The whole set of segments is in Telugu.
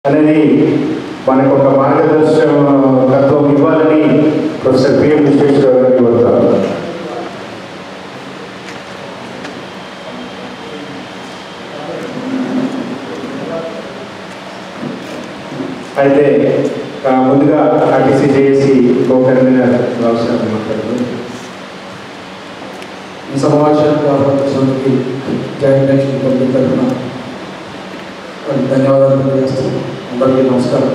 అనేది మనకు ఒక మార్గదర్శకత్వం ఇవ్వాలని ప్రొఫెసర్ పిఎం విశ్వేశ్వర గారికి వస్తారు అయితే ఆ, ముందుగా ఆర్టీసీ చేసి గోకర్ణ అవసరం మాట్లాడుతుంది ఈ సమావేశానికి ఆహ్వానించినందుకు జాయింట్ యాక్షన్ కమిటీ తరఫున వారికి ధన్యవాదాలు తెలియజేస్తున్నాను అందరికీ నమస్కారం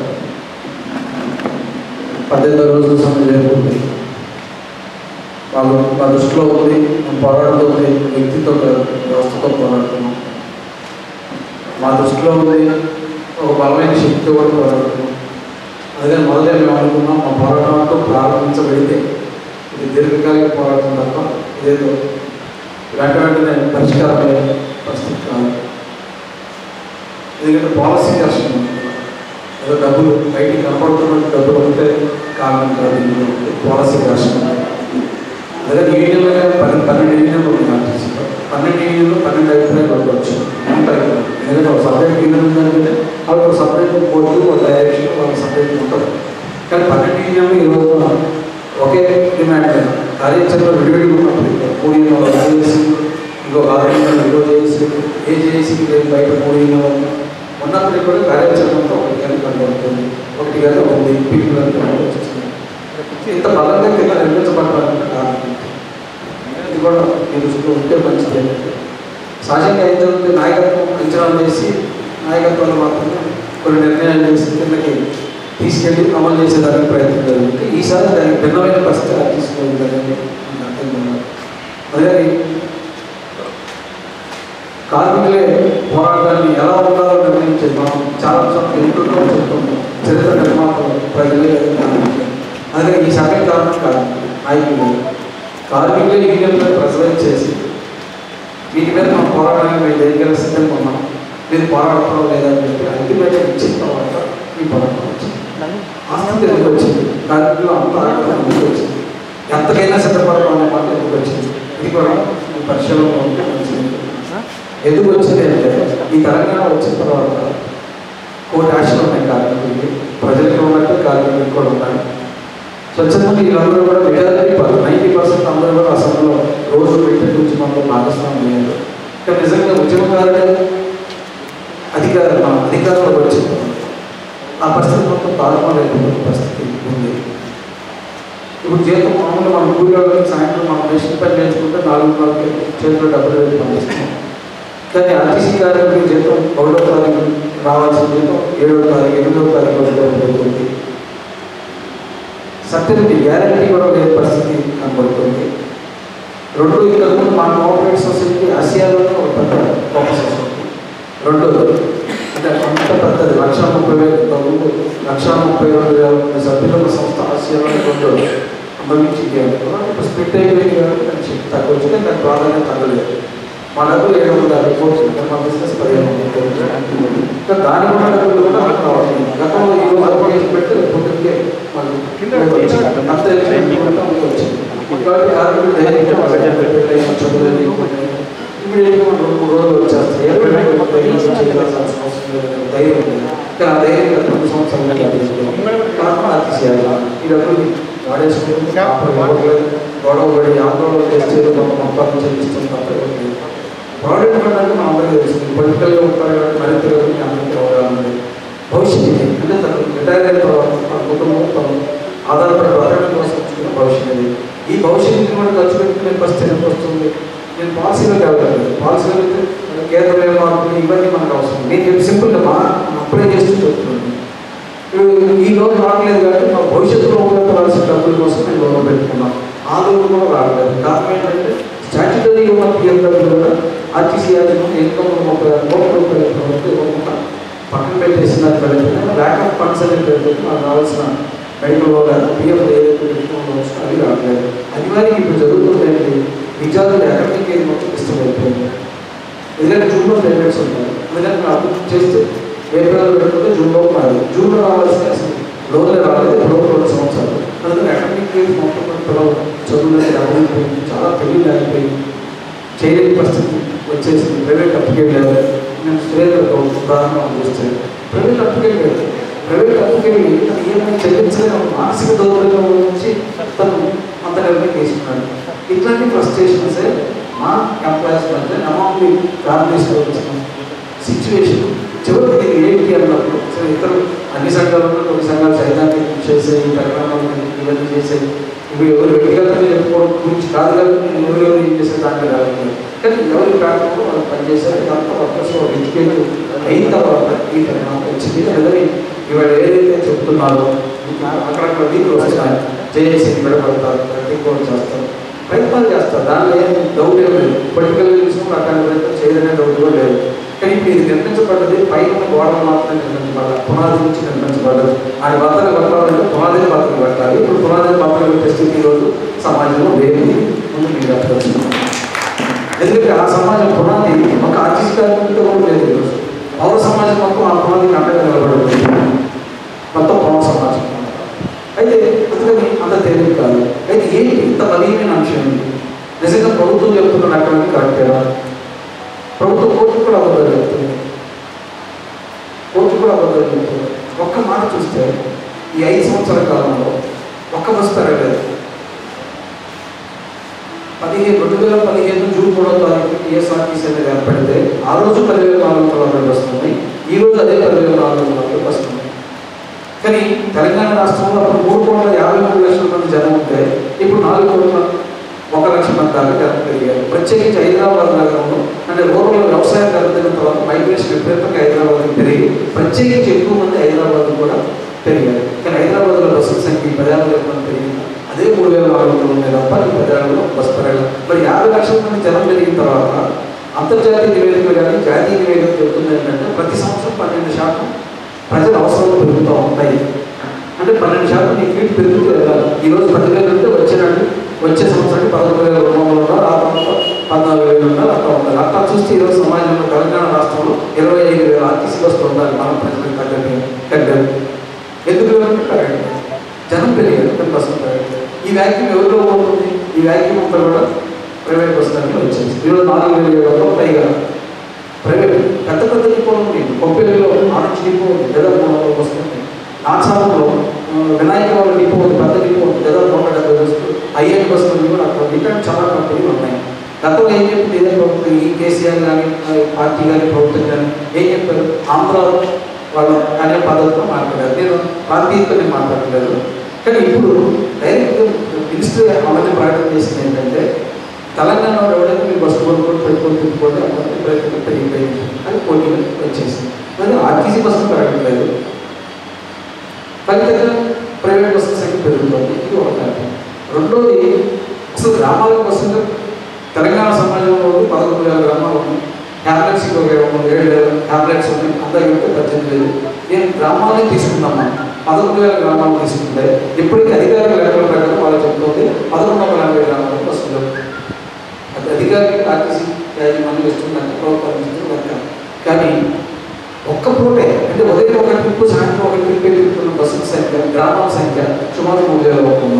పద్దెనిమిది రోజుల సమయం జరుగుతుంది మాకు మా దృష్టిలో ఉంది మేము పోరాడుతుంది వ్యక్తితో కాదు, వ్యవస్థతో పోరాడుతున్నాం మా దృష్టిలో ఉంది ఒక బలమైన శక్తితో కూడా పోరాడుతున్నాం అందుకని మొదలే మేము అనుకున్నాం మా పోరాటంతో ప్రారంభించబడితే ఇది దీర్ఘకాలిక పోరాటం తప్ప ఇదేదో వెంట వెంటనే పరిష్కారం అయ్యే పరిస్థితి కాదు ఎందుకంటే పాలసీ కష్టం ఏదో డబ్బులు బయటికి కనపడుతున్నట్టు డబ్బులు ఉంటే కారణం కాదు ఇందులో పాలసీ కష్టం అదే యూనియన్లో పన్నెండు పన్నెండు యూనియన్లు ఉన్నాయి ఆర్టీసీలో పన్నెండు యూనియన్లు పన్నెండు అభిప్రాయాలు ఉండవచ్చు ఉంటాయి కదా. ఎందుకంటే ఒక సపరేట్ యూనియన్ ఉందంటే వాళ్ళకి ఒక సపరేట్ బోర్డు ఒక డైరెక్షన్ వాళ్ళకి సపరేట్ ఉంటుంది కానీ పన్నెండు యూనియన్లు ఈ రోజున ఒకే డిమాండ్ మీద కార్యాచరణ విడివిడిగా ఉన్నప్పుడు మూడు యూనియన్లు చేసి ఇంకో ఆరు యూనియన్లు ఇంకో చేసి ఏ చేసి లేదు బయట మూడు యూనియన్లు ఉన్నప్పటికీ కూడా కార్యాచరణతో ఒకటి కానీ కనబడుతుంది ఒకటి కానీ ఉంది పీపుల్ అని కనబడుతుంది ఇంత బలంగా కింద నిర్మించబడడానికి కారణం ఏంటి? ఇది కూడా మీ దృష్టిలో ఉంటే మంచిది సహజంగా ఏం జరుగుతుంది నాయకత్వం అంచనాలు చేసి నాయకత్వాలు మాత్రమే కొన్ని నిర్ణయాలు చేసి కిందకి తీసుకెళ్ళి అమలు చేసేదానికి ప్రయత్నం జరుగుతుంది ఈసారి దానికి భిన్నమైన పరిస్థితి తీసుకోవాలని అర్థం కావాలి అలాగే కార్మికులే పోరాటాన్ని ఎలా ఉండాలో నిర్ణయించేది మనం చాలా చోట్ల ఎంతో చెప్తున్నాం చరిత్ర నిర్మాతలు ప్రజలే కార్మికులే. అదే ఈ సమయం కారణం కాదు నాయకులు కార్మికులే యూనియన్లో ప్రెసిడెంట్ చేసి వీటి మీద మనం పోరాటానికి మేము దేనికైనా సిద్ధంగా ఉన్నాం మీరు పోరాడతాం లేదని చెప్పి అల్టిమేట్గా ఇచ్చిన తర్వాత ఈ పోరాటం వచ్చింది ఆస్తి ఎందుకు వచ్చింది కార్మికులు అంత ఆగ్రహం ఎందుకు వచ్చింది ఎంతకైనా సిద్ధపడతాం అనే మాట ఎందుకు వచ్చింది ఇది కూడా ఈ పరిశీలనలో ఉంటే మంచిది ఎందుకు వచ్చింది అంటే ఈ తెలంగాణ వచ్చిన తర్వాత కోటి ఆశలు ఉన్నాయి కార్మికులకి ప్రజలకి ఉన్నట్టు కార్మికులకి కూడా ఉన్నాయి స్వచ్ఛందంగా వీళ్ళందరూ కూడా మెజారిటీ నైంటీ పర్సెంట్ అందరూ కూడా అసెంబ్లీలో రోజు పెట్టే ఉద్యమంలో భాగస్వామ్యం అయ్యారు కానీ నిజంగా ఉద్యమకారుడే అధికార అధికారంలోకి వచ్చింది ఆ పరిస్థితి మొత్తం తారుమారైపోతున్న పరిస్థితి ఉంది ఇప్పుడు జీతం మామూలు మన ఊళ్ళో సాయంత్రం మనం మెషిన్ పని నేర్చుకుంటే నాలుగు నాలుగు చేతిలో డబ్బులు పెట్టి పనిచేస్తున్నాం కానీ ఆర్టీసీ కార్మికుల జీతం ఒకటో తారీఖు రావాల్సిన జీతం ఏడో తారీఖు ఎనిమిదో తారీఖు వరకు సర్టిఫికేట్ గ్యారంటీ కూడా లేని పరిస్థితి కనబడుతుంది రెండు ఇక్కడ ముందు మా కోఆపరేటివ్ సొసైటీ ఆసియాలోనే ఒక పెద్ద గొప్ప సొసైటీ రెండోది అంటే అంత పెద్దది లక్ష ముప్పై వేలు ఇంతకుముందు లక్ష ముప్పై రెండు వేల మంది సభ్యుల సంస్థ ఆసియాలోనే రెండోది అంతమించి ఇప్పుడు స్ప్లిట్ అయిపోయింది కాబట్టి దాని శక్తి తక్కువ వచ్చింది దాని ప్రాధాన్యత తగ్గలేదు మా డబ్బులు ఏడు వందల యాభై కోట్లు మా బిజినెస్ పదిహేను వందల కోట్లు ఇంకా దాని కూడా డబ్బులు కూడా మనకు రావట్లేదు గతంలో ఈ రోజు అప్లికేషన్ పెడితే పొద్దుకే మనకి అంత వచ్చింది కాబట్టి కార్మికులు ధైర్యంగా వాళ్ళ దగ్గర పెట్టలేము, చదువులేదు, ఇమీడియట్గా మనం రెండు మూడు రోజులు వచ్చేస్తాయి ఏ పేమెంట్ మనం ధైర్యం చేయాల్సిన అవసరం లేదు ధైర్యం ఉంది కానీ ఆ ధైర్యం గత రెండు సంవత్సరాలు కారణం అతిశయాలు ఈ డబ్బులు వాడేసుకుంటుంది కాపురం ఇవ్వట్లేదు గొడవ పడి ఆందోళన చేస్తే కొంత మొత్తాన్ని చెల్లిస్తుంది తప్ప ఇవ్వట్లేదు ప్రోడక్ట్ అంటే మన అందరికీ తెలుస్తుంది పొలిటికల్గా ఉంటారు కాబట్టి మరింత రోజులు అందరికీ అవగాహన ఉంది భవిష్యత్తు ఇది అంటే తను రిటైర్ అయిన తర్వాత తన కుటుంబం తను ఆధారపడి బతకడం కోసం ఉంచుకున్న భవిష్యత్తు ఇది ఈ భవిష్యత్తుని కూడా ఖర్చు పెట్టుకునే పరిస్థితి ఎందుకు వస్తుంది నేను పాలసీలోకి వెళ్ళలేదు పాలసీలో వెళ్తే కేంద్ర నిర్మాణాలు ఇవన్నీ మనకు అవసరం నేను చెప్పి సింపుల్గా మా అప్లై చేస్తూ చెప్తున్నాను ఇప్పుడు ఈ లోన్ రావట్లేదు కాబట్టి మా భవిష్యత్తులో ఉపయోగపడాల్సిన డబ్బుల కోసం నేను లోన్ పెట్టుకున్నాం ఆ లోన్ కూడా రావట్లేదు కారణం ఏంటంటే స్టాట్యుటరీ ఉన్న పిఎండబ్ల్యూ కూడా ఆర్టీసీ యాజమాన్యం ఇన్కమ్ ముప్పై ఆరు కోట్ల రూపాయల ప్రభుత్వం ఇవ్వకుండా పక్కన పెట్టేసిన బ్యాకప్ ఫండ్స్ అనేది పెట్టుకుని మనకు రావాల్సిన మెడికల్ కానీ పిఎఫ్ ఏదైతే పెట్టుకోవాలో వచ్చినా అది రావట్లేదు అనివార్యంగా ఇప్పుడు జరుగుతుందంటే విద్యార్థులు అకాడమిక్ ఏది మొత్తం ఇష్టమైపోయింది ఎందుకంటే జూన్లో పేమెంట్స్ ఉంటాయి అందుకని మేము అప్లై చేస్తే ఏప్రిల్లో పెట్టుకుంటే జూన్లో రాదు జూన్లో రావాల్సిన అసలు లోన్లే రాలేదు ఇప్పుడు రెండు సంవత్సరాలు అందుకని అకాడమిక్ ఇయర్ మొత్తం కూడా పిల్లలు చదువులకి రాకపోయింది చాలా పెళ్లి ఆగిపోయింది చేయలేని పరిస్థితి వచ్చేసింది ప్రైవేట్ అప్లికేట్ లేదు నేను సురేంద్ర ప్రారంభం చేస్తే ప్రైవేట్ అప్పుకెళ్ళాడు ప్రైవేట్ అప్పుకెళ్ళి తను ఈఎంఐ చెల్లించలేని ఒక మానసిక దౌర్బల్యం నుంచి తను అంత నిర్ణయం తీసుకున్నాడు ఇట్లాంటి ఫ్రస్ట్రేషన్స్ మా ఎంప్లాయీస్ మధ్య అమౌంట్ ఫ్యామిలీస్లో వచ్చిన సిచ్యువేషన్ చివరికి ఇది ఏంటి అన్నప్పుడు సరే ఇతరు అన్ని సంఘాలలో కొన్ని సంఘాలు సైతాన్ని చేసే ఈ పరిణామాలు ఇవన్నీ చేసే ఇవి ఎవరు వ్యక్తిగతంగా చెప్పుకోవడం గురించి కాదు కానీ నేను ఎవరు ఎవరు ఏం చేసే దాంట్లో కాదు కానీ ఎవరి ప్రాంతంలో వాళ్ళు పనిచేశారు దాంతో వర్కర్స్ ఎడ్యుకేట్ అయిన తర్వాత ఈ పరిణామం వచ్చింది లేదని ఇవాళ ఏదైతే చెప్తున్నారో ఇంకా అక్కడక్కడ వీళ్ళు వస్తున్నాయి చేసి విడపడతారు ఎక్కువ చేస్తారు ప్రయత్నాలు చేస్తారు దానిలో ఏం డౌట్ ఏం లేదు పొలిటికల్ తీసుకుని అట్లాంటి ప్రయత్నం చేయదనే డౌట్ కూడా లేదు కానీ ఇప్పుడు ఇది నిర్మించబడ్డది పైన గోడలు మాత్రమే నిర్మించబడాలి పునాది నుంచి నిర్మించబడ్డది ఆయన బద్దలు కట్టాలంటే పునాదిని బద్దలు కట్టాలి ఇప్పుడు పునాదిని బద్దలు పెట్టే స్థితి ఈరోజు సమాజంలో లేదు ముందు మీరు అర్థం ఎందుకంటే ఆ సమాజం పునాది ఒక ఆర్టిస్ట్ కార్మికుడితో కూడా లేదు ఈరోజు పౌర సమాజం మొత్తం ఆ పునాదికి అండగా నిలబడుతుంది మొత్తం పౌర సమాజం అయితే అందుకని అంత తెలియదు కాదు అయితే ఏంటి ఇంత బలీయమైన అంశం ఇది? నిజంగా ప్రభుత్వం చెప్తున్న అక్కడికి కరెక్టేనా ప్రభుత్వం కోర్టు కూడా అబద్ధాలు చెప్తుంది కోర్టు కూడా అబద్ధాలు చెప్తుంది ఒక్క మాట చూస్తే ఈ ఐదు సంవత్సరాల కాలంలో ఒక్క బస్సు పెరగలేదు పదిహేను రెండు వేల పదిహేను జూన్ మూడో తారీఖు టీఎస్ఆర్టీసీ అనేది ఏర్పడితే ఆ రోజు పదివేల నాలుగు వందల అరవై వస్తుంది ఈ రోజు అదే పదివేల నాలుగు వందల అరవై వస్తుంది కానీ తెలంగాణ రాష్ట్రంలో అప్పుడు మూడు కోట్ల యాభై మూడు లక్షల మంది జనం ఉంటే ఇప్పుడు నాలుగు కోట్ల ఒక లక్ష మంది దాకా జనం పెరిగారు ప్రత్యేకించి హైదరాబాద్ నగరంలో అంటే రూరల్ వ్యవసాయం జరుగుతున్న తర్వాత మైగ్రేషన్ విపరీతంగా హైదరాబాద్కి పెరిగి ప్రత్యేకించి ఎక్కువ మంది హైదరాబాద్ కూడా పెరిగారు కానీ హైదరాబాద్లో బస్సుల సంఖ్య ఈ పదేళ్ళ మంది పెరిగింది అదే మూడు వేల నాలుగు వందలు ఉన్నాయి తప్ప ఈ పదేళ్ళలో బస్సు పెరగలేదు మరి యాభై లక్షల మంది జనం పెరిగిన తర్వాత అంతర్జాతీయ నివేదికలు కానీ జాతీయ నివేదికలు చెప్తుంది ఏంటంటే ప్రతి సంవత్సరం పన్నెండు శాతం ప్రజల అవసరాలు పెరుగుతూ ఉంటాయి అంటే పన్నెండు శాతం నీ ఫీట్ పెరుగుతూ వెళ్ళాలి ఈ రోజు పదివేలు ఉంటే వచ్చినట్టు వచ్చే సంవత్సరానికి పదకొండు వేల రెండు వందలు ఉన్నారు ఆ తర్వాత పద్నాలుగు వేలు ఉన్నారు అట్లా ఉండాలి అట్లా చూస్తే ఈరోజు సమాజంలో తెలంగాణ రాష్ట్రంలో ఇరవై ఐదు వేల ఆర్టీసీ బస్సులు ఉండాలి మనం ప్రజలకు తగ్గట్టు తగ్గదు ఎందుకు అంటే పెరగదు జనం పెరిగారు కానీ బస్సులు పెరగదు ఈ వ్యాక్యూమ్ ఎవరిలో పోతుంది ఈ వ్యాక్యూమ్ అంతా కూడా ప్రైవేట్ బస్ దాంట్లో వచ్చేసి ఈరోజు నాలుగు వేల ఏడు వందలు పైగా ప్రైవేట్ పెద్ద పెద్ద డిపోలు ఉన్నాయి కొప్పేరులో ఆరెంజ్ డిపో ఉంది లేదా మూడు వందలు వస్తుంది నాచారంలో వినాయక వాళ్ళ డిపో ఉంది పెద్ద డిపో ఉంది లేదా నూట డెబ్బై బస్సులు ఐఎన్ బస్సులు కూడా అక్కడ ఉంది ఇట్లాంటి చాలా కంపెనీలు ఉన్నాయి గతంలో ఏం చెప్పింది ఏదైనా ప్రభుత్వం ఈ కేసీఆర్ కానీ పార్టీ కానీ ప్రభుత్వం కానీ ఏం చెప్పారు ఆంధ్రాలో వాళ్ళు అనే పద్ధతిలో మాట్లాడారు నేను ప్రాంతీయతో నేను మాట్లాడలేదు కానీ ఇప్పుడు డైరెక్ట్ మినిస్టర్ అవన్నీ ప్రకటన చేసింది ఏంటంటే తెలంగాణలో ఎవరైతే మీరు బస్సు కొనుక్కొని పెట్టుకొని తిప్పుకోండి అప్పుడు ప్రయత్నం పెరిగిపోయింది అని పోటీ వచ్చేసింది మరి ఆర్టీసీ బస్సులు పెరగట్లేదు ఫలితంగా ప్రైవేట్ బస్సుల సంఖ్య పెరుగుతుంది ఇది ఒక కారణం రెండోది అసలు గ్రామాలకు బస్సులు తెలంగాణ సమాజంలో పదకొండు వేల గ్రామాలు ఉన్నాయి హ్యాబ్లెట్స్ ఒక ఇరవై మూడు ఏడు వేల హ్యాబ్లెట్స్ ఉన్నాయి అందరికీ ఉంటే పద్దెనిమిది వేలు నేను గ్రామాలనే తీసుకున్నామా పదకొండు వేల గ్రామాలు తీసుకుంటే ఇప్పటికీ అధికారిక లెక్కల ప్రకారం వాళ్ళు చెప్తుంది పదకొండు వందల ఎనభై గ్రామాలకు బస్సులు అది అధికారిక ఆర్టీసీ యాజమాన్యం ఇస్తుందంటే ప్రభుత్వం ఇస్తుంది లెక్క కానీ ఒక్క పూటే అంటే ఉదయం ఒక ట్రిప్ సాయంత్రం ఒక ట్రిప్ తిరుగుతున్న బస్సుల సంఖ్య గ్రామాల సంఖ్య సుమారు మూడు వేల ఒప్పుకున్నాం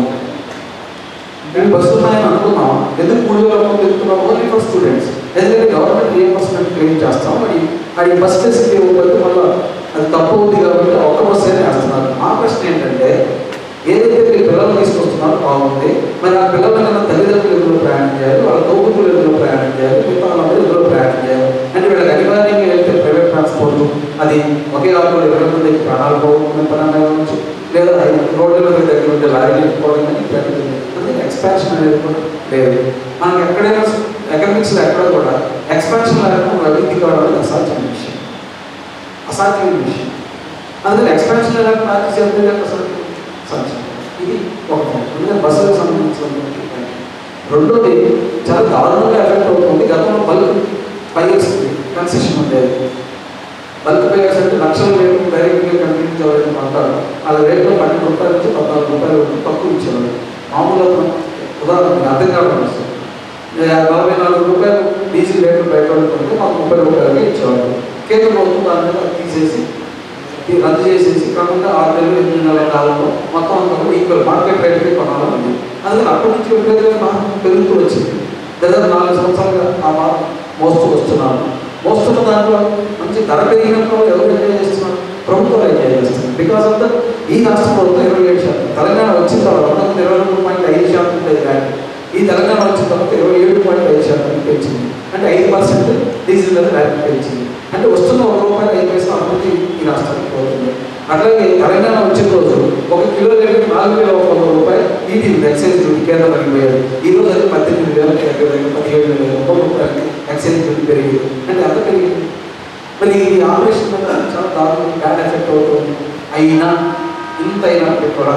మేము బస్సు ఉన్నాయని అనుకున్నాం ఎందుకు మూడు వేల ఒక్క తిరుగుతున్నాం ఓన్లీ ఫర్ స్టూడెంట్స్ ఎందుకంటే గవర్నమెంట్ రియంబర్స్మెంట్ క్లెయిమ్ చేస్తాం మరి అది బస్ ఫెసిలిటీ ఇవ్వకపోతే మళ్ళీ అది తప్పు ఉంది కాబట్టి ఆ ఒక్క బస్సు అయినా వేస్తున్నారు మా ప్రశ్న ఏంటంటే ఏదైతే మీరు పిల్లలు తీసుకొస్తున్నారో బాగుంది మరి ఆ పిల్లల కన్నా తల్లిదండ్రులు ఎందులో ప్రయాణం చేయాలి వాళ్ళ తోబుతులు ఎందులో ప్రయాణం చేయాలి మిగతా వాళ్ళందరూ ఎందులో ప్రయాణం చేయాలి అంటే వీళ్ళకి అనివార్యంగా వెళ్తే ప్రైవేట్ ట్రాన్స్పోర్ట్ అది ఒకే ఆటోలో ఇరవై మందికి ప్రాణాలు పోగొట్టుకునే పరంగా ఉండొచ్చు లేదా రోడ్ల మీద దగ్గర ఉంటే లారీలు ఎత్తుకోవడం కానీ ఇట్లాంటివి అందుకే ఎక్స్పాన్షన్ అనేది కూడా లేదు మనకి ఎక్కడైనా ఎకనామిక్స్లో ఎక్కడ కూడా ఎక్స్పాన్షన్ లేకుండా అభివృద్ధి కావడం అనేది అసాధ్యమైన విషయం అసాధ్యమైన విషయం అందుకని ఎక్స్పాన్షన్ లేకుండా ఆర్టీసీ అభివృద్ధి అంటే అసలు సాధ్యం ఇది ఒక పాయింట్ ఎందుకంటే బస్సులకు సంబంధించినటువంటి పాయింట్. రెండోది చాలా దారుణంగా ఎఫెక్ట్ అవుతుంది గతంలో బల్క్ బైక్స్ కన్సెషన్ ఉండేది బల్క్ బైక్స్ అంటే లక్షల రేటు డైరెక్ట్గా కంటిన్యూ ఎవరైతే అంటారు వాళ్ళ రేట్లో పన్నెండు రూపాయల నుంచి పద్నాలుగు రూపాయలు వరకు తక్కువ ఇచ్చేవారు మామూలుగా ఉదాహరణ మీకు అర్థం కావడం వస్తుంది నలభై నాలుగు రూపాయలు డీజిల్ రేట్లు బయట పడుతుంటే మాకు ముప్పై రూపాయలకి ఇచ్చేవాళ్ళు కేంద్ర ప్రభుత్వం దాని మీద తీసేసి ఇది రద్దు చేసేసి క్రమంగా ఆరు నెలలు ఎనిమిది నెలల కాలంలో మొత్తం అంతా కూడా ఈక్వల్ మార్కెట్ రేట్కి కొనాలని ఉంది అందుకని అప్పటి నుంచి విపరీతంగా మార్పు పెరుగుతూ వచ్చింది దాదాపు నాలుగు సంవత్సరాలుగా ఆ మార్పు మోస్తూ వస్తున్నాను మోస్తున్న దాంట్లో మంచి ధర పెరిగినప్పుడు ఎవరు ఎంజాయ్ చేస్తున్నారు ప్రభుత్వాలు ఎంజాయ్ చేస్తుంది బికాస్ ఆఫ్ ద ఈ రాష్ట్ర ప్రభుత్వం ఇరవై ఏడు శాతం తెలంగాణ వచ్చిన తర్వాత అంతకుముందు ఇరవై రెండు పాయింట్ ఐదు శాతం ఉండేది కానీ ఈ తెలంగాణ వచ్చిన తర్వాత ఇరవై ఏడు పాయింట్ ఐదు శాతం పెంచింది అంటే ఐదు పర్సెంట్ డీజిల్ మీద ర్యాలీ పెంచింది అంటే వస్తున్న ఒక రూపాయలు ఐదు పైసలు అభివృద్ధి ఈ రాష్ట్రానికి పోతుంది అట్లాగే తెలంగాణ వచ్చిన రోజు ఒక కిలో దగ్గర నాలుగు వేల ఒక వంద రూపాయలు ఈటీ ఎక్సైజ్ డ్యూటీ కేంద్రం పడిపోయారు ఈ రోజు అది పద్దెనిమిది వేల దగ్గర దగ్గర పదిహేడు వేల ఒక రూపాయలకి ఎక్సైజ్ డ్యూటీ పెరిగింది అంటే అంత పెరిగింది మరి ఈ ఆపరేషన్ మీద చాలా దారుణం బ్యాడ్ ఎఫెక్ట్ అవుతుంది అయినా ఇంత అయినప్పటికీ కూడా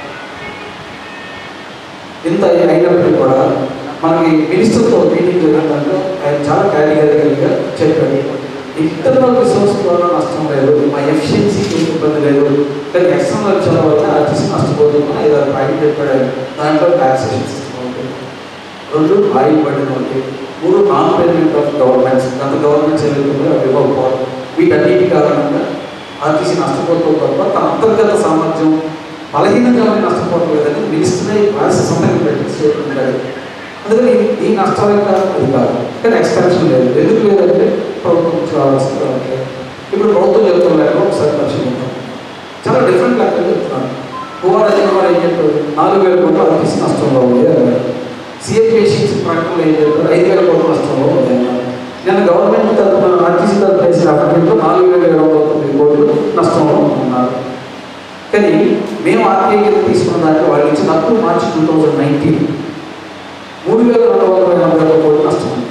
ఇంత అయినప్పటికీ కూడా మనకి మినిస్టర్తో మీటింగ్ జరిగినప్పుడు ఆయన చాలా కేటగిరికల్గా చెప్పాడు ఇంటర్నల్ రిసోర్స్ ద్వారా నష్టం లేదు మా ఎఫిషియన్సీకి ఇబ్బంది లేదు కానీ ఎక్స్టర్నల్ వచ్చాల వల్ల ఆర్టీసీ నష్టపోతుందని ఐదు ఆరు పాయింట్ చెప్పాడు ఆయన. దాంట్లో ట్యాక్సేషన్ సిస్టమ్ ఉంటుంది రెండు ఆయిల్ బండి ఉంది మూడు నాన్ పేమెంట్ ఆఫ్ గవర్నమెంట్స్ గత గవర్నమెంట్స్ ఏవైతే అవి ఇవ్వకపోవడం వీటన్నిటి కారణంగా ఆర్టీసీ నష్టపోతూ తప్ప తన అంతర్గత సామర్థ్యం బలహీనంగా నష్టపోవడం లేదని మినిస్టర్నే రాష్ట్ర సంతకం పెట్టి స్టేట్మెంట్ ఉంటాడు అందుకని ఈ- ఈ నష్టాలకు కారణం అది కాదు కానీ ఎక్స్పాన్షన్ లేదు ఎందుకు లేదంటే ప్రభుత్వం నుంచి రావాల్సిన రావట్లేదు. ఇప్పుడు ప్రభుత్వం చెప్తున్న లెక్కలో ఒకసారి పరిశీలిద్దాం చాలా డిఫరెంట్ లెక్కలు చెప్తున్నాను కుమార్ అజయ్ కుమార్ ఏం చెప్పారు నాలుగు వేల కోట్లు ఆర్టీసీ నష్టంలో ఉంది అన్నారు సిఎంకేషన్స్ ప్రకటనలో ఏం చెప్పారు ఐదు వేల కోట్ల నష్టంలో ఉంది అన్నారు నేను గవర్నమెంట్ తరఫున ఆర్టీసీ తరఫున వేసిన అఫిడవిట్లో నాలుగు వేల ఏడు వందల తొమ్మిది కోట్లు నష్టంలో ఉన్నారు కానీ మేము ఆర్టీఐ కింద తీసుకున్న దాంట్లో వాళ్ళు ఇచ్చిన అప్పు మార్చి టూ థౌజండ్ నైన్టీన్ మూడు వేల రెండు వందల ఎనభై ఒక కోట్లు నష్టం ఉంది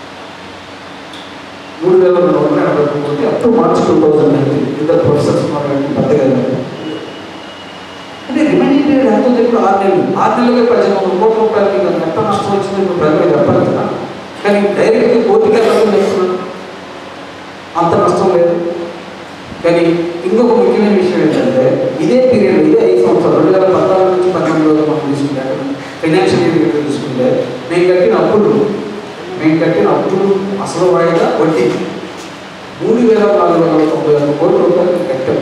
మూడు వేల రెండు వందల ఎనభై ఒక కోటి అప్పుడు మార్చి టూ థౌజండ్ నైన్టీన్ ఇద్దరు ప్రొఫెసర్స్ ఉన్నారు పెద్దగా లేదు. అంటే రిమైనింగ్ పీరియడ్ ఎంత ఉంది ఇప్పుడు ఆరు నెలలు ఆరు నెలలుగా పద్దెనిమిది వందల కోట్ల రూపాయలు మీకు ఎంత నష్టం వచ్చిందో ఇప్పుడు ప్రజలు చెప్పాలి కదా కానీ డైరెక్ట్గా కోర్టుకి వెళ్ళడం చేస్తున్నాను అంత నష్టం లేదు కానీ ఇంకొక ముఖ్యమైన విషయం ఏంటంటే ఇదే పీరియడ్ ఇదే ఐదు సంవత్సరాలు రెండు వేల పద్నాలుగు నుంచి పద్నాలుగు రోజులు మనం తీసుకుంటే ఫైనాన్షియల్ ఇయర్ తీసుకుంటే మేము కట్టిన అప్పులు మేము కట్టిన అప్పులు అసలు వాయిదా వడ్డీ మూడు వేల నాలుగు వందల తొంభై ఒక్క కోట్ల రూపాయలు మేము కట్టాం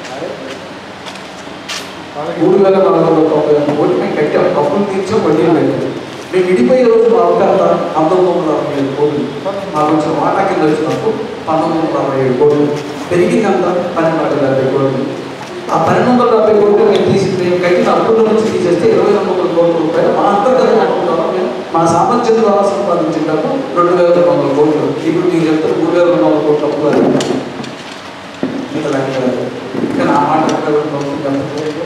మూడు వేల నాలుగు వందల తొంభై ఒక్క కోట్లు మేము కట్టాం అప్పులు తీర్చాం వడ్డీలు కట్టాం మేము విడిపోయే రోజు మా అవకాశ పంతొమ్మిది వందల అరవై ఏడు కోట్లు మాకు వచ్చిన వాటా కింద వచ్చినప్పుడు పంతొమ్మిది వందల అరవై ఏడు కోట్లు పెరిగింది అంత పన్నెండు వందల డెబ్బై కోట్లు ఆ పన్నెండు వందల డెబ్బై కోట్లు మేము తీసి మేము కట్టిన అప్పుల నుంచి తీసేస్తే ఇరవై రెండు వందల కోట్ల రూపాయలు మా అంతర్గత అప్పుల ద్వారా మేము మా సామర్థ్యం ద్వారా సంపాదించిన డబ్బు రెండు వేల రెండు వందల కోట్లు ఇప్పుడు మీరు చెప్తారు మూడు వేల రెండు వందల కోట్ల అప్పులు అని. ఇంత లెక్క కాదు. కానీ ఆ మాట ఎక్కడ కూడా ప్రభుత్వం చెప్పట్లేదు.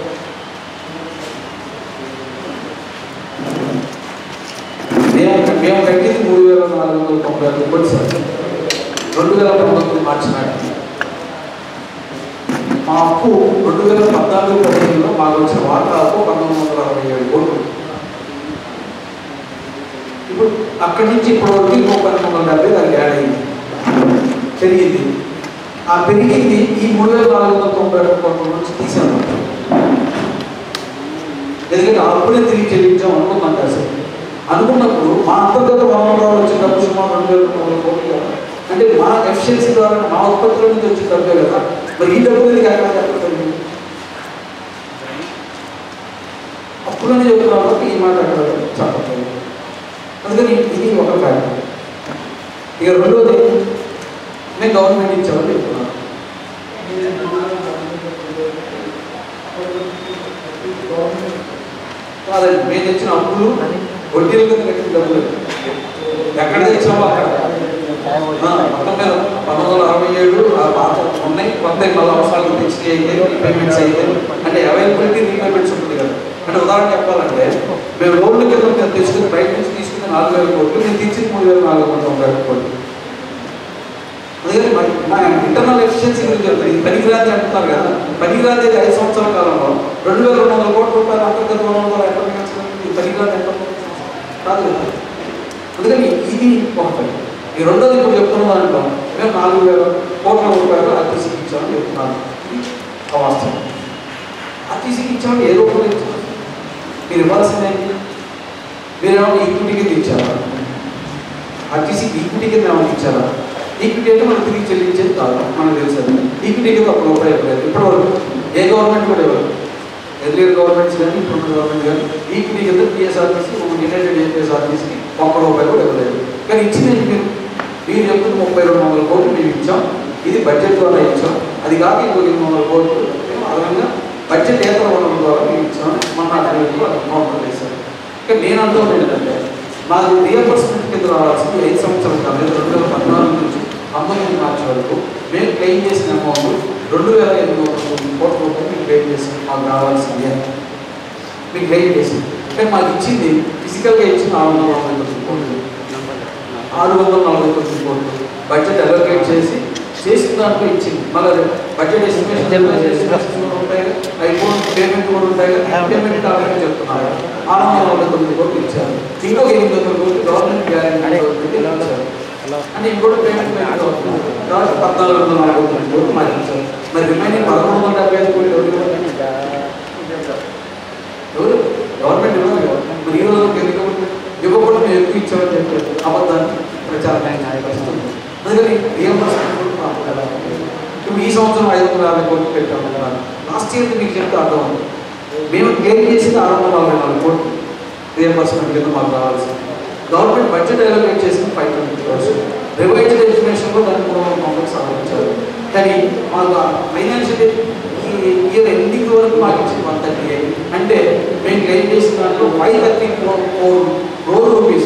మేము మేము కట్టింది మూడు వేల నాలుగు వందల తొంభై ఐదు కోట్లు సార్ రెండు వేల పంతొమ్మిది మార్చి నాటికి మా అప్పు రెండు వేల పద్నాలుగు పదిహేనులో మాకు వచ్చిన వాటా అప్పు పంతొమ్మిది వందల అరవై ఏడు కోట్లు ఇప్పుడు అక్కడి నుంచి ఇప్పటి వరకు ఇంకో పన్నెండు వందల డెబ్బై దానికి యాడ్ అయింది పెరిగింది ఆ పెరిగింది ఈ మూడు వేల నాలుగు వందల తొంభై రెండు కోట్ల నుంచి తీసాను ఎందుకంటే ఆ అప్పుడే తిరిగి చెల్లించాం అనుకున్నాం కదా సార్ అనుకున్నప్పుడు మా అంతర్గత వనరులు వచ్చిన డబ్బు సుమారు రెండు వేల రెండు వందల కోట్లు కదా. అంటే మా ఎఫిషియన్సీ ద్వారా మా ఉత్పత్తుల నుంచి వచ్చిన డబ్బే కదా మరి ఈ డబ్బు ఎందుకు ఎక్కడ చెప్పలేదు అప్పులని చెప్తున్నారు కాబట్టి ఈ మాట అక్కడ చెప్పట్లేదు అందుకని ఇది ఒక ఫ్యాక్టర్ ఇక రెండోది నేను గవర్నమెంట్ ఇచ్చామని చెప్తున్నాను కాదండి మేము తెచ్చిన అప్పులు వడ్డీల కింద కట్టిన డబ్బులు ఎక్కడ తెచ్చామో అక్కడ ఆ, మొత్తం మీద పంతొమ్మిది వందల అరవై ఏడు ఆ పాత ఉన్నాయి కొత్త మళ్ళీ అవసరాలు తెచ్చి అయితే రీపేమెంట్స్ అయితే అంటే అవైలబిలిటీ రీపేమెంట్స్ ఉంటుంది కదా అంటే ఉదాహరణ చెప్పాలంటే మేము లోన్ల కింద మేము తెచ్చుకుని బయట నుంచి తీసుకుని నాలుగు వేల కోట్లు మేము తెచ్చింది మూడు వేల నాలుగు వందల తొంభై ఒక్క కోట్లు అందుకని మరి నా ఇంటర్నల్ ఎఫిషియన్సీ గురించి చెప్తాను ఇది పనికిరాది అంటున్నారు కదా పనికిరాది అయితే ఐదు సంవత్సరాల కాలంలో రెండు వేల రెండు వందల కోట్ల రూపాయలు అంతర్గత వనరులు ఎక్కడ మిగల్చగలిగింది? ఇది పనికిరాది ఎక్కడ మిగల్చగలిగింది? కాదు కదా అందుకని ఇది ఒక పని ఈ రెండోది ఇప్పుడు చెప్తున్న దాంట్లో మేము నాలుగు వేల కోట్ల రూపాయలు ఆర్టీసీకి ఇచ్చామని చెప్తున్నాను ఇది అవాస్తవం ఆర్టీసీకి ఇచ్చామని ఏ రూపంలో ఇచ్చాము మీరు ఇవ్వాల్సింది ఏంటి మీరేమో ఈక్విటీ కింద ఇచ్చారా ఆర్టీసీకి ఈక్విటీ కింద ఏమైనా ఇచ్చారా ఈక్విటీ అంటే మనం తిరిగి చెల్లించేది కాదు మనకు తెలుసు అది ఈక్విటీ కింద ఒక రూపాయి ఇవ్వలేదు ఇప్పటివరకు ఏ గవర్నమెంట్ కూడా ఇవ్వలేదు ఎర్లియర్ గవర్నమెంట్స్ కానీ ఇప్పుడు గవర్నమెంట్ కానీ ఈక్విటీ కింద టీఎస్ఆర్టీసీ యునైటెడ్ ఏపీఎస్ఆర్టీసీకి ఒక్క రూపాయి కూడా ఇవ్వలేదు కానీ ఇచ్చింది మీరు మీరు చెప్తున్న ముప్పై రెండు వందల కోట్లు మేము ఇచ్చాం ఇది బడ్జెట్ ద్వారా ఇచ్చాం అది కాక ఇంకో ఎనిమిది వందల కోట్లు మేము అదనంగా బడ్జెట్ ఏతర వనరుల ద్వారా మేము ఇచ్చామని మన నోట్ చేశారు ఇక నేను అంటున్నది ఏంటంటే మాది రియంబర్స్మెంట్ కింద రావాల్సింది ఐదు సంవత్సరాల కాలం రెండు వేల పద్నాలుగు నుంచి పంతొమ్మిది మార్చి వరకు మేము క్లెయిమ్ చేసిన అమౌంట్ రెండు వేల ఎనిమిది వందల తొమ్మిది కోట్ల రూపాయలు మేము క్లెయిమ్ చేసి మాకు రావాల్సింది అని మీకు క్లెయిమ్ చేసింది కానీ మాకు ఇచ్చింది ఫిజికల్గా ఇచ్చింది ఆరు వందల నలభై తొమ్మిది కోట్లు ఆరు వందల నలభై తొమ్మిది కోట్లు బడ్జెట్ అలొకేట్ చేసి చేసిన దాంట్లో ఇచ్చింది మళ్ళీ బడ్జెట్ ఎస్టిమేషన్ ఉంటాయి అయిపోయిన పేమెంట్ కూడా ఉంటాయి పేమెంట్ ఆల్రెడీ చెప్తున్నారు ఆరు వందల నలభై తొమ్మిది కోట్లు ఇచ్చారు ఇంకొక ఎనిమిది వందల కోట్లు గవర్నమెంట్ గ్యారెంటీ ఇచ్చారు అంటే ఇంకోటి పేమెంట్ పేమెంట్ అవుతుంది కాబట్టి పద్నాలుగు వందల నలభై తొమ్మిది కోట్లు మాకు ఇచ్చారు మరి రిమైనింగ్ పదకొండు వందల డెబ్బై ఐదు కోట్లు ఎవరు ఇవ్వాలి? ఎవరు గవర్నమెంట్ ఇవ్వాలి కదా. మరి ఈ రోజు ఎందుకు ఇవ్వకుండా మేము ఎక్కువ ఇచ్చామని చెప్పి అబద్ధాన్ని ప్రచారం పరిస్థితుంది అందుకని రియంబర్స్మెంట్ కూడా మాకు కదా. ఇప్పుడు ఈ సంవత్సరం ఐదు వందల యాభై కోట్లు పెట్టాము కదా లాస్ట్ ఇయర్ మీకు చెప్తే అర్థం ఉంది మేము క్లెయిమ్ చేసింది ఆరు వందల నలభై నాలుగు కోట్లు రియంబర్స్మెంట్ కింద మాకు రావాల్సింది గవర్నమెంట్ బడ్జెట్ అలొకేట్ చేసింది ఫైవ్ ట్వంటీ క్రోర్స్ రివైజ్డ్ ఎడ్యుకేషన్లో దాన్ని మూడు వందల కాంప్లెక్స్ ఆలోచించారు కానీ మాకు ఫైనాన్షియల్ ఈ ఇయర్ ఎండింగ్ వరకు మాకు ఇచ్చింది వన్ థర్టీ ఎయిట్ అంటే మేము క్లెయిమ్ చేసిన దాంట్లో five thirty four four crore rupees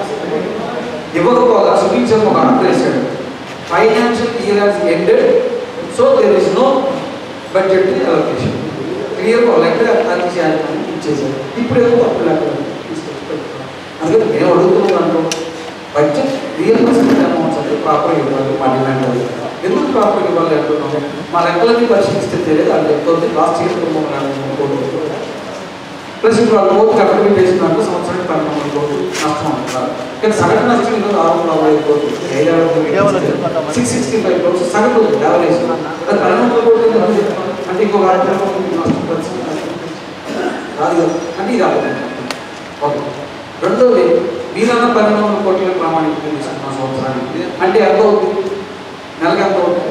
ఇవ్వకపోగా సుప్రీం శర్మ ఒక ఆర్డర్ వేశాడు financial year has ended so there is no budget allocation క్లియర్గా లెక్క అది చేయాలని ఇచ్చేసారు ఇప్పుడు ఏదో తప్పు లెక్క తీసుకొచ్చి పెట్టుకున్నాం. అందుకే మేము అడుగుతున్నాం దాంట్లో బడ్జెట్ రియల్మెంట్ అమౌంట్స్ అంటే ప్రాపర్ ఇవ్వాలి మా డిమాండ్ అది ఎందుకు ప్రాపర్ ఇవ్వాలి అంటున్నాం మా లెక్కలన్నీ పరిశీలిస్తే తెలియదు అది ఎక్కువ లాస్ట్ ఇయర్ కోట్లు ప్లస్ ఇప్పుడు వాళ్ళు కోర్టు అకాడమీ చేసిన దాంట్లో సంవత్సరానికి పన్నెండు వందల కోట్లు నష్టం అంటున్నారు కానీ సగటు నష్టం ఈరోజు ఆరు వందల నలభై ఐదు కోట్లు సిక్స్ సిక్స్టీ ఫైవ్ కోట్లు సగటు యావరేజ్ అది పన్నెండు వందల కోట్లు ఎందుకు అని చెప్తున్నాను? అంటే ఇంకొక ఆరు నెలల కోట్లు నష్టం పరిస్థితి రాదు కదా అంటే ఇది అబద్ధం ఓకే రెండోది మీరన్న పన్నెండు వందల కోట్ల ప్రామాణికత తీసుకున్న సంవత్సరానికి అంటే ఎంత అవుతుంది నెలకి ఎంత అవుతుంది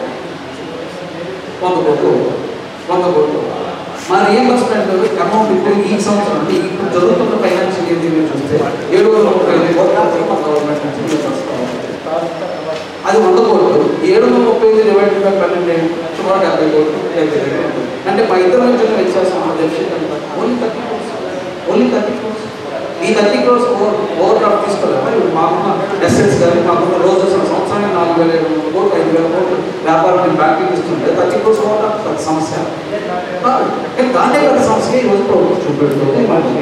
వంద కోట్లు వంద కోట్లు మా రియంబర్స్మెంట్ అమౌంట్ ఇప్పుడు ఈ సంవత్సరం అంటే ఇప్పుడు జరుగుతున్న ఫైనాన్షియల్ ఇయర్ మీరు చూస్తే ఏడు వందల ముప్పై ఐదు కోట్ల మా గవర్నమెంట్ నుంచి reimburse కావాలి. అది వంద కోట్లు ఏడు వందల ముప్పై ఐదు డివైడెడ్ బై పన్నెండు సుమారు డెబ్బై కోట్లు డెబ్బై రెండు కోట్లు. అంటే మా ఇద్దరు మధ్య వ్యత్యాసం ఆ డెఫిషిట్ ఎంత only thirty crores only thirty crores ఈ thirty crores over overdraft తీసుకోలేదు మరి మాకున్న ఎస్ఎస్ కానీ మాకున్న రోజు సంవత్సరానికి నాలుగు వేల ఏడు వందల కోట్లు ఐదు వేల కోట్లు వ్యాపారం నేను బ్యాంకింగ్ ఇస్తుంటే థర్టీ క్రోర్స్ ఓవర్ డ్రాఫ్ట్ పెద్ద సమస్య కాదు. కానీ దాన్నే పెద్ద సమస్య ఈరోజు ప్రభుత్వం చూపెడుతుంది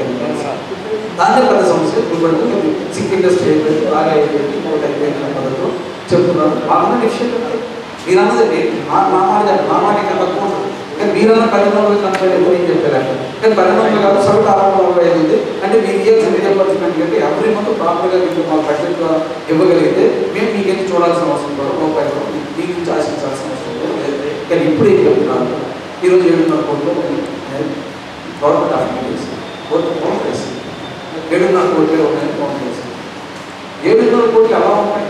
దాన్నే పెద్ద సమస్య చూపెడుతుంది సిక్ ఇండస్ట్రీ అయిపోయింది బాగా అయిపోయింది ఇంకోటి అయిపోయింది పద్ధతిలో చెప్తున్నారు బాగా విషయం మీరు అన్నది ఏంటి? నా నా మాట కాదు, నా మాట ఇంకా తక్కువ ఉంటుంది. కానీ మీరన్న పన్నెండు వందలు కనుక ఎక్కువ ఏం చెప్పారు కానీ పన్నెండు వందలు కాదు సగటు ఆరు వందల నలభై ఐదు ఉంది అంటే మీరు ఇయర్స్ రియంబర్స్మెంట్ కంటే ఎవ్రీ మంత్ ప్రాపర్గా మీకు మా బడ్జెట్ ఇవ్వగలిగితే మేము మీకేం చూడాల్సిన అవసరం కూడా రూపాయలు కూడా మీ- మీ నుంచి ఆశించాల్సిన అవసరం కూడా లేదు కానీ ఇప్పుడు ఏం చెప్తున్నారు ఈరోజు ఏడున్నర కోట్లు గవర్నమెంట్ ఆఫీస్ కోర్టు కౌంట్ చేసి ఏడున్నర కోట్లు ఉన్నాయని కౌంట్ చేసి ఏడున్నర కోట్లు ఎలా ఉంటాయి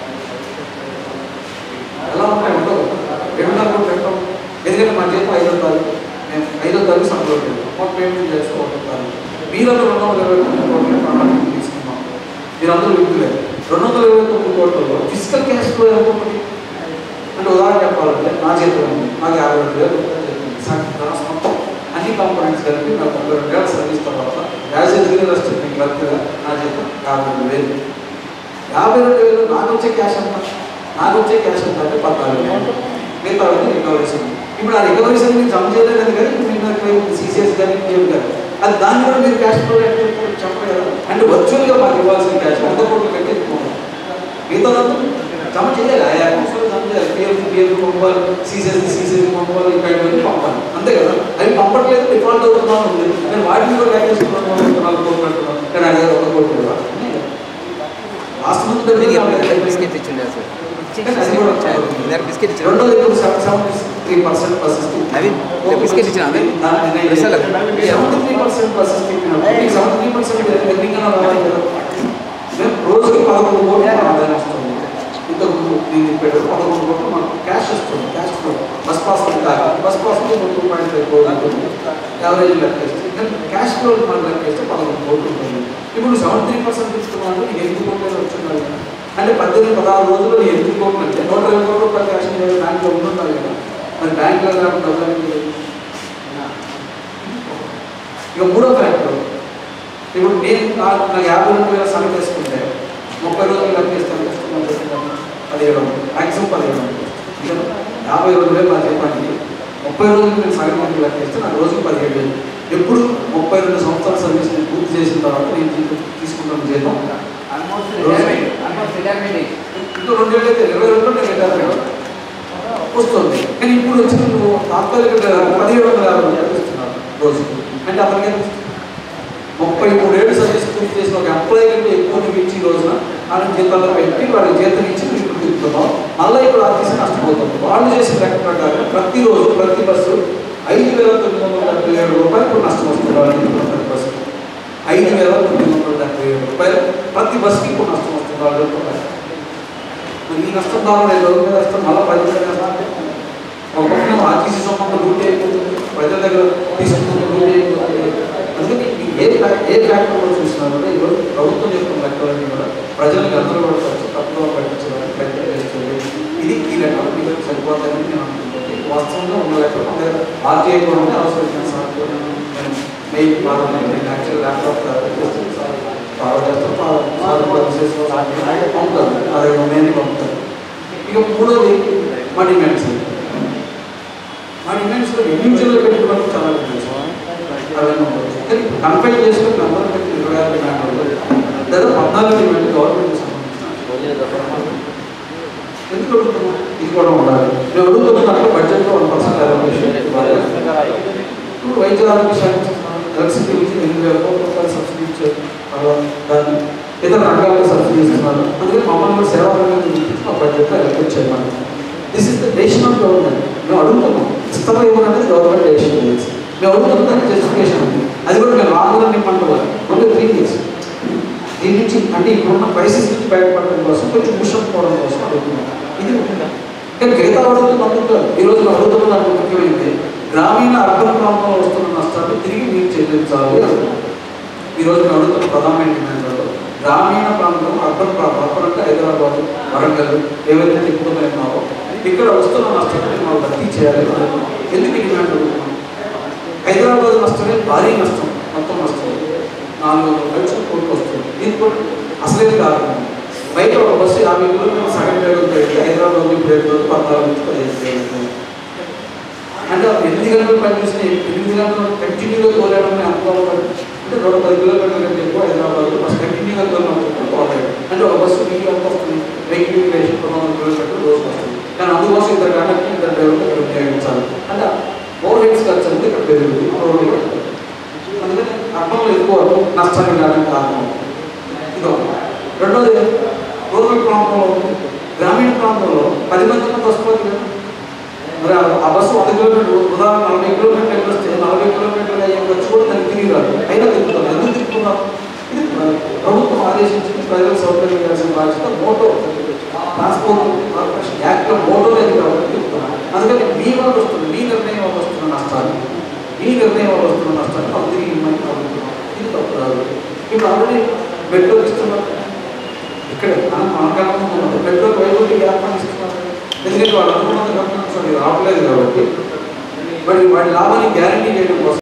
ఎలా ఉంటాయి ఉండవు ఏడున్నర కోట్లు ఎక్కడ ఉంటాయి? ఎందుకంటే మా చేతిలో ఐదో తారీఖు మేము ఐదో తారీఖు సంతలో పెట్టాం పేమెంట్ చేసుకోవడం తారీఖు మీరందరూ రెండు వందల ఇరవై తొమ్మిది కోట్లు ప్రణాళిక తీసుకున్నాం మీరందరూ విప్పులేదు రెండు వందల ఇరవై తొమ్మిది కోట్లలో ఫిజికల్ క్యాష్ ఫ్లో ఎంత ఉంటుంది అంటే ఉదాహరణ చెప్పాలంటే నా చేతిలో ఉంది నాకు యాభై రెండు వేలు రూపాయలు చెప్పింది సార్ మొత్తం అన్ని కాంపోనెంట్స్ కలిపి నాకు ముప్పై రెండు వేల సర్వీస్ తర్వాత యాజ్ ఎ రియల్ ఎస్టేట్ క్లర్క్గా నా జీతం యాభై రెండు వేలు యాభై రెండు వేలు నాకు వచ్చే క్యాష్ ఎంత నాకు వచ్చే క్యాష్ ఎంత అంటే పద్నాలుగు వేలు మిగతా వాళ్ళకి రికవరీస్ ఉంది ఇప్పుడు ఆ రికవరీస్ అని మీరు జమ చేయలేదు కానీ మీకు సీసీఎస్ కానీ పిఎం కానీ అది దాన్ని కూడా మీరు క్యాష్ ఫ్లో చెప్పరు కదా అంటే వర్చువల్గా మాకు ఇవ్వాల్సిన క్యాష్ వంద కోట్ల కంటే ఎక్కువ ఉంది. మిగతా జమ చేయాలి ఆ అకౌంట్స్లో జమ చేయాలి పిఎఫ్ పిఎఫ్ పంపాలి సీసీఎస్ సీసీఎస్ పంపాలి ఇంకా ఇవన్నీ పంపాలి అంతే కదా అవి పంపట్లేదు డిఫాల్ట్ అవుతున్నాను ఉంది నేను వాటిని కూడా క్యాష్ నాలుగు కోట్లు అంటున్నాను కానీ అడిగారు ఒక కోటి కూడా లాస్ట్ మంత్ బిస్కెట్ ఇచ్చిండే సార్ అది కూడా ఇద్దరు బిస్కెట్ ఇచ్చిన రెండోది ఇప్పుడు seventy three percent persisting Naveen, ఒక బిస్కెట్ ఇచ్చినా అవి? రిసల్. Seventy three percent persisting seventy three percent ఎన్నికల రావాలి కదా మేము రోజుకి పదకొండు కోట్లు మన ఆదాయం వస్తుంది ఇంతకు దీన్ని పెట్టారు పదకొండు కోట్లు మనకు క్యాష్ వస్తుంది క్యాష్ ఫ్లో బస్ పాస్ కాదు bus pass two point five కోట్లు ఉంటుంది యావరేజ్ లెక్కేస్తే క్యాష్ ఫ్లో మనం లెక్కేస్తే పదకొండు కోట్లు ఉంటుంది ఇప్పుడు సెవెంటీ త్రీ పర్సెంట్ ఇస్తున్నాను ఇది ఎనిమిది కోట్లు వచ్చింది అంటే పద్దెనిమిది పదహారు రోజులు ఎనిమిది కోట్లు అంటే నూట ఇరవై కోట్లు రూపాయలు క్యాష్ బ్యాంక్లో ఉంటున్నారు కదా మరి బ్యాంకులో కాకుండా డబ్బులు ఎందుకు లేవు? ఇక మూడో ఫ్యాక్టర్ ఇప్పుడు నేను నాకు నా యాభై రెండు వేల సగం వేసుకుంటే ముప్పై రోజులు లెక్క చేస్తాను పదిహేడు వందలు మ్యాక్సిమం పదిహేడు వందలు ఇక యాభై రెండు వేలు నా చెప్పండి ముప్పై రోజులు నేను సగం మంది లెక్క చేస్తే నాకు రోజుకి పదిహేడు వేలు ఎప్పుడు ముప్పై రెండు సంవత్సరాల సర్వీస్ నేను పూర్తి చేసిన తర్వాత నేను జీతం తీసుకుంటాను జీతం almost retirement almost retirement age ఇంకో రెండు వేలు అయితే ఇరవై రెండు నేను రిటైర్ వస్తుంది కానీ ఇప్పుడు వచ్చిన నువ్వు తాత్కాలిక పదిహేడు వందల యాభై రూపాయలు ఇస్తున్నారు రోజు అంటే అతనికి ఎంత ఇస్తున్నారు? ముప్పై మూడేళ్ళు సర్వీస్ పూర్తి చేసిన ఒక ఎంప్లాయీ కంటే ఎక్కువ నువ్వు ఇచ్చి ఈ రోజున ఆయన జీతాల్లో పెట్టి వాడి జీతం ఇచ్చి నువ్వు ఇప్పుడు తిప్పుతున్నావు మళ్ళీ ఇప్పుడు ఆఫీస్ నష్టపోతుంది వాళ్ళు చేసిన లెక్క ప్రకారం ప్రతిరోజు ప్రతి బస్సు ఐదు వేల తొమ్మిది వందల డెబ్బై ఏడు రూపాయలు ఇప్పుడు నష్టం వస్తుంది వాళ్ళకి ఇప్పుడు ప్రతి బస్సు ఐదు వేల తొమ్మిది వందల డెబ్బై ఏడు రూపాయలు ప్రతి బస్సుకి ఇప్పుడు నష్టం వస్తుంది వాళ్ళ రూపాయలు మరి ఈ నష్టం ద్వారా నేను రోజు మీద నష్టం మళ్ళీ ప్రజల దగ్గర నష్టం. ఒక పక్కన ఆర్టీసీ సొమ్ము లూట్ అయిపోతుంది ప్రజల దగ్గర తీసుకుంటున్న లూట్ అయిపోతుంది అందుకే ఈ ఏ ఫ్యా- ఏ ఫ్యాక్టర్లో చూసినారంటే ఈరోజు ప్రభుత్వం చెప్తున్న లెక్కలన్నీ కూడా ప్రజలకు గందరగోళపరచు తప్పుగా పెట్టించడానికి ప్రయత్నం చేస్తుంది ఇది ఈ లెక్కలు మీకు సరిపోతాయని నేను అనుకుంటుంది వాస్తవంగా ఉన్న లెక్కలు అంటే ఆర్టీఐ కూడా ఉంది అవసరమైన సార్ కూడా నేను మెయిల్ పాల్గొని నేను యాక్చువల్ ల్యాప్టాప్ చేస్తాను సార్ ఫార్వర్డ్ చేస్తాను ఫార్వర్డ్ సార్ కూడా విశేషంగా సార్ పంపుతాను అదే నేను పంపుతాను ఇక మూడోది మా డిమాండ్స్ మా డిమాండ్స్లో ఇండివిజువల్గా పెట్టుకోవడానికి చాలా డిమాండ్స్ అవన్నీ ఉంటాయి. కానీ కన్ఫైన్ చేసుకుని అందరం పెట్టి ఇరవై ఆరు డిమాండ్ ఉంటుంది లేదా పద్నాలుగు డిమాండ్ గవర్నమెంట్ ఎందుకు అడుగుతున్నాం ఇది కూడా ఉండాలి మేము అడుగుతున్నట్టు బడ్జెట్లో వన్ పర్సెంట్ అలొకేషన్ ఇప్పుడు వైద్య ఆరోగ్య శాఖ ఎలక్ట్రిసిటీ గురించి ఎనిమిది వేల కోట్ల రూపాయలు సబ్సిడీ ఇచ్చారు తర్వాత దాన్ని ఇతర రంగాలకు సబ్సిడీ ఇస్తున్నారు అందుకని మమ్మల్ని కూడా సేవా రంగం గురించి మా బడ్జెట్లో ఎలక్ట్ చేయమని this is the decision of government మేము అడుగుతున్నాం ఇస్తామో ఇవ్వమనేది గవర్నమెంట్ డెసిషన్ చేసి మేము అడుగుతున్న జస్టిఫికేషన్ ఉంది అది కూడా మేము లాభం నింపంటున్నారు ఓన్లీ త్రీ ఇయర్స్ దీని నుంచి అంటే ఇప్పుడున్న క్రైసిస్ నుంచి బయటపడడం కోసం కొంచెం మిషన్ పోవడం కోసం అడుగుతున్నాం ఇది ఉంది. కానీ మిగతా అడుగుతున్న అందుకు ఈ రోజు మేము అడుగుతున్న దాంట్లో ముఖ్యమైనది గ్రామీణ అర్బన్ ప్రాంతంలో వస్తున్న నష్టాన్ని తిరిగి మీరు చెల్లించాలి అంటున్నాం ఈ రోజు మేము అడుగుతున్న ప్రధానమైన డిమాండ్ గ్రామీణ ప్రాంతం అర్బన్ ప్రాంతం అర్బన్ అంటే హైదరాబాద్ వరంగల్ ఏవైతే తిప్పుతున్నాయో ఇక్కడ వస్తున్న నష్టాన్ని మనం భర్తీ చేయాలి అని అనుకుంటున్నాం. ఎందుకు ఈ డిమాండ్ అడుగుతున్నాం హైదరాబాద్ నష్టమే భారీ నష్టం మొత్తం నష్టం నాలుగు వందల లక్షల కోట్లు వస్తుంది దీనికి కూడా అసలేది కాదు బయట ఒక బస్సు యాభై కిలోమీటర్లు సగం వేగం పెట్టి హైదరాబాద్ నుంచి బ్రేక్ రోజు పద్నాలుగు నుంచి పదిహేను కిలోమీటర్లు అంటే ఆ ఎనిమిది గంటలు పనిచేసిన ఎనిమిది గంటలు కంటిన్యూగా తోలేయడం అనుకోవాలి అంటే రెండు పది కిలోమీటర్ల కంటే ఎక్కువ హైదరాబాద్ బస్ కంటిన్యూగా తోలడం అంటే ఒక బస్సు మీకు ఎంత వస్తుంది వెహికల్ వేసి రెండు వందల కిలోమీటర్లు రోజు వస్తుంది కానీ అందుకోసం ఇద్దరు కాబట్టి ఇద్దరు డ్రైవర్లు ఇక్కడ ఉపయోగించాలి అంటే ఓవర్ హెడ్స్ ఖర్చు అనేది ఇక్కడ పెరుగుతుంది రోడ్డు ఇక్కడ. అందుకని అర్థంలో ఎక్కువ నష్టాన్ని రావడానికి కారణం ఇదో రెండోది రూరల్ ప్రాంతంలో గ్రామీణ ప్రాంతంలో పది మంది ఉన్న బస్సు పోతుంది కదా మరి ఆ- ఆ బస్సు వంద కిలోమీటర్లు ఉదాహరణ నలభై కిలోమీటర్లు వస్తే నలభై కిలోమీటర్లు అయ్యే ఖర్చు కూడా దానికి తిరిగి రాదు అయినా తిప్పుతాం ఎందుకు తిప్పుతున్నాం ఇది మరి ప్రభుత్వం ఆదేశించింది ప్రజలకు సౌకర్యం చేయాల్సిన బాధ్యత మోటో ట్రాన్స్పోర్ట్ కార్పొరేషన్ యాక్ట్లో మోటో లేదు కాబట్టి తిప్పుతున్నాం అందుకని మీ వాళ్ళు వస్తుంది మీ నిర్ణయం వల్ల వస్తున్న నష్టాలు మీ నిర్ణయం వల్ల వస్తున్న నష్టాన్ని మనం తిరిగి ఇవ్వమని అడుగుతున్నాం ఇది తప్పు రాదు ఇప్పుడు ఆల్రెడీ పెట్రోల్ ఇస్తున్నారు ఇక్కడ మనం మన కనుక పెట్రోల్ వైద్యులు వ్యాపారం ఇస్తున్నారు ఎందుకంటే వాళ్ళు అనుకున్నంత కంపెనీస్ రావట్లేదు కాబట్టి మరి వాడి లాభాన్ని గ్యారంటీ చేయడం కోసం